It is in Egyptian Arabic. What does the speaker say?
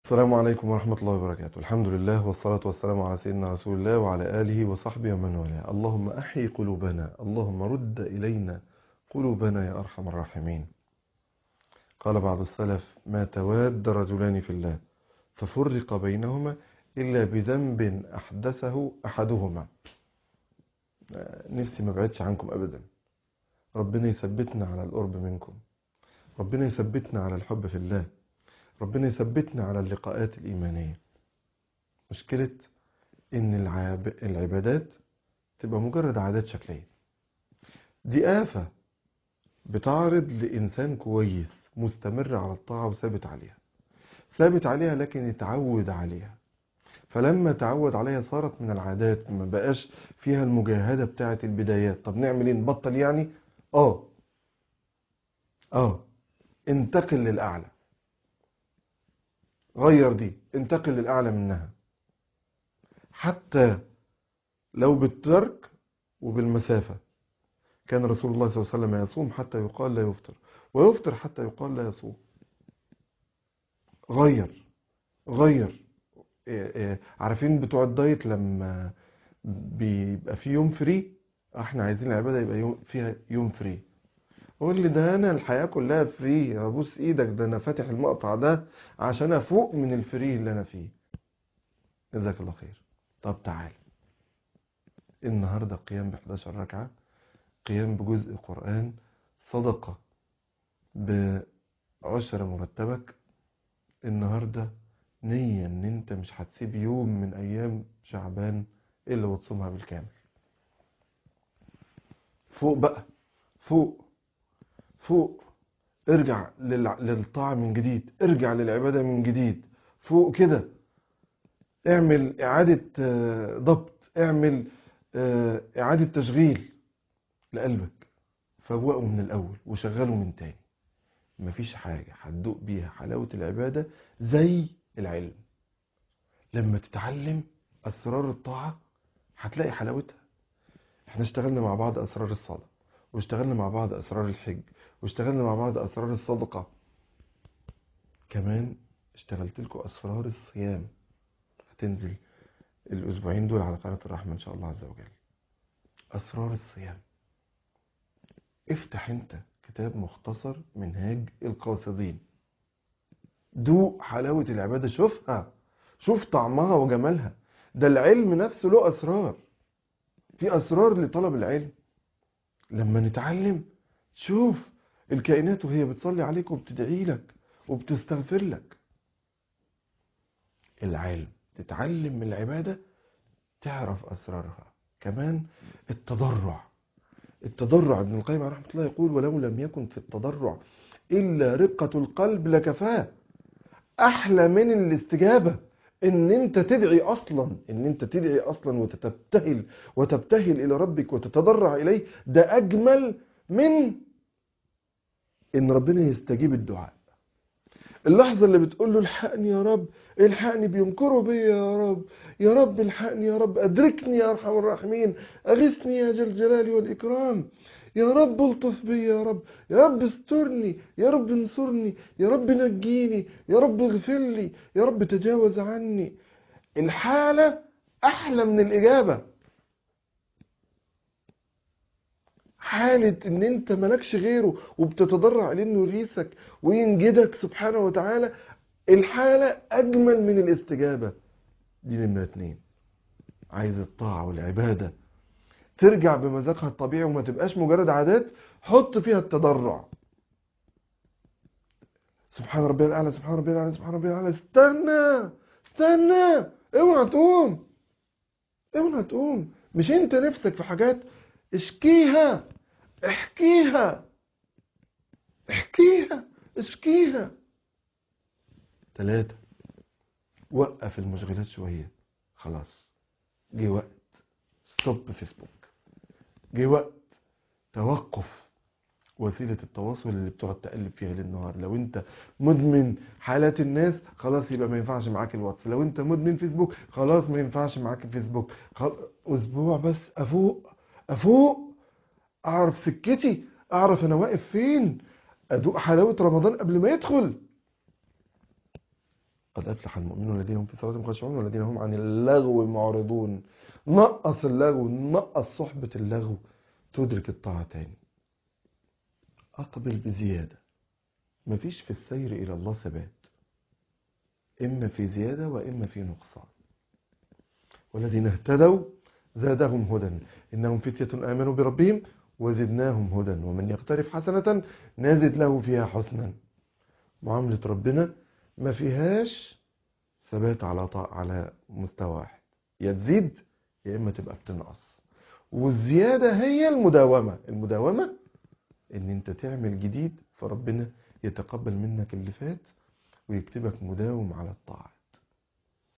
السلام عليكم ورحمة الله وبركاته الحمد لله والصلاة والسلام على سيدنا رسول الله وعلى آله وصحبه ومن والاه اللهم أحيي قلوبنا اللهم رد إلينا قلوبنا يا أرحم الراحمين قال بعض السلف ما تواد رجلان في الله ففرق بينهما إلا بذنب أحدثه أحدهما نفسي ما بعدش عنكم أبدا ربنا يثبتنا على القرب منكم ربنا يثبتنا على الحب في الله ربنا يثبتنا على اللقاءات الإيمانية مشكلة إن العاب... العبادات تبقى مجرد عادات شكلية دي آفة بتعرض لإنسان كويس مستمر على الطاعة وثابت عليها ثابت عليها لكن يتعود عليها فلما تعود عليها صارت من العادات ما بقاش فيها المجاهدة بتاعة البدايات طب نعمل ايه نبطل يعني اه اه انتقل للأعلى غير دي انتقل للأعلى منها حتى لو بالترك وبالمسافة كان رسول الله صلى الله عليه وسلم يصوم حتى يقال لا يفطر ويفطر حتى يقال لا يصوم غير غير إيه إيه عارفين بتوع الدايت لما بيبقى في يوم فري احنا عايزين العبادة يبقى يوم فيها يوم فري قول لي ده انا الحياة كلها فري ابوس ايدك ده انا فاتح المقطع ده عشان افوق من الفري اللي انا فيه جزاك الله خير طب تعال النهاردة قيام ب 11 ركعة قيام بجزء قرآن صدقة بعشر مرتبك النهاردة نية ان انت مش هتسيب يوم من ايام شعبان الا وتصومها بالكامل فوق بقى فوق فوق ارجع للع... للطاعة من جديد ارجع للعبادة من جديد فوق كده اعمل اعادة ضبط اعمل اعادة تشغيل لقلبك فوقه من الاول وشغله من تاني مفيش حاجة هتدوق بيها حلاوة العبادة زي العلم لما تتعلم اسرار الطاعة هتلاقي حلاوتها احنا اشتغلنا مع بعض اسرار الصلاة واشتغلنا مع بعض اسرار الحج واشتغلنا مع بعض اسرار الصدقة كمان اشتغلت لكم اسرار الصيام هتنزل الاسبوعين دول على قناة الرحمة ان شاء الله عز وجل اسرار الصيام افتح انت كتاب مختصر منهاج القاصدين دوق حلاوة العبادة شوفها شوف طعمها وجمالها ده العلم نفسه له أسرار في أسرار لطلب العلم لما نتعلم شوف الكائنات وهي بتصلي عليك وبتدعي لك وبتستغفر لك العلم تتعلم من العبادة تعرف أسرارها كمان التضرع التضرع ابن القيم رحمه الله يقول ولو لم يكن في التضرع إلا رقة القلب لكفاه أحلى من الاستجابة إن أنت تدعي أصلا إن أنت تدعي أصلا وتتبتهل وتبتهل إلى ربك وتتضرع إليه ده أجمل من إن ربنا يستجيب الدعاء اللحظة اللي بتقول له الحقني يا رب الحقني بيمكروا بيا يا رب يا رب الحقني يا رب أدركني يا أرحم الراحمين أغثني يا جل الجلال والإكرام يا رب الطف بي يا رب يا رب استرني يا رب انصرني يا رب نجيني يا رب اغفر لي يا رب تجاوز عني الحالة أحلى من الإجابة حالة ان انت ملكش غيره وبتتضرع لانه يغيثك وينجدك سبحانه وتعالى الحالة اجمل من الاستجابة دي نمرة اتنين عايز الطاعة والعبادة ترجع بمزاجها الطبيعي وما تبقاش مجرد عادات حط فيها التضرع سبحان ربي الاعلى سبحان ربي الاعلى سبحان ربي الاعلى استنى استنى اوعى تقوم اوعى تقوم مش انت نفسك في حاجات اشكيها احكيها احكيها اشكيها ثلاثة وقف المشغلات شوية خلاص جه وقت ستوب فيسبوك جه وقت توقف وسيلة التواصل اللي بتقعد تقلب فيها ليل نهار لو انت مدمن حالات الناس خلاص يبقى ما ينفعش معاك الواتس لو انت مدمن فيسبوك خلاص ما ينفعش معاك الفيسبوك خل... اسبوع بس افوق افوق اعرف سكتي اعرف انا واقف فين ادوق حلاوة رمضان قبل ما يدخل قد أفلح المؤمنون الذين هم في صلاتهم خاشعون والذين هم عن اللغو معرضون نقص اللغو نقص صحبة اللغو تدرك الطاعة تاني أقبل بزيادة مفيش في السير إلى الله ثبات إما في زيادة وإما في نقصان والذين اهتدوا زادهم هدى إنهم فتية آمنوا بربهم وزدناهم هدى ومن يقترف حسنة نزد له فيها حسنا معاملة ربنا ما فيهاش ثبات على طاق على مستوى واحد يا تزيد يا إما تبقى بتنقص والزيادة هي المداومة المداومة إن أنت تعمل جديد فربنا يتقبل منك اللي فات ويكتبك مداوم على الطاعة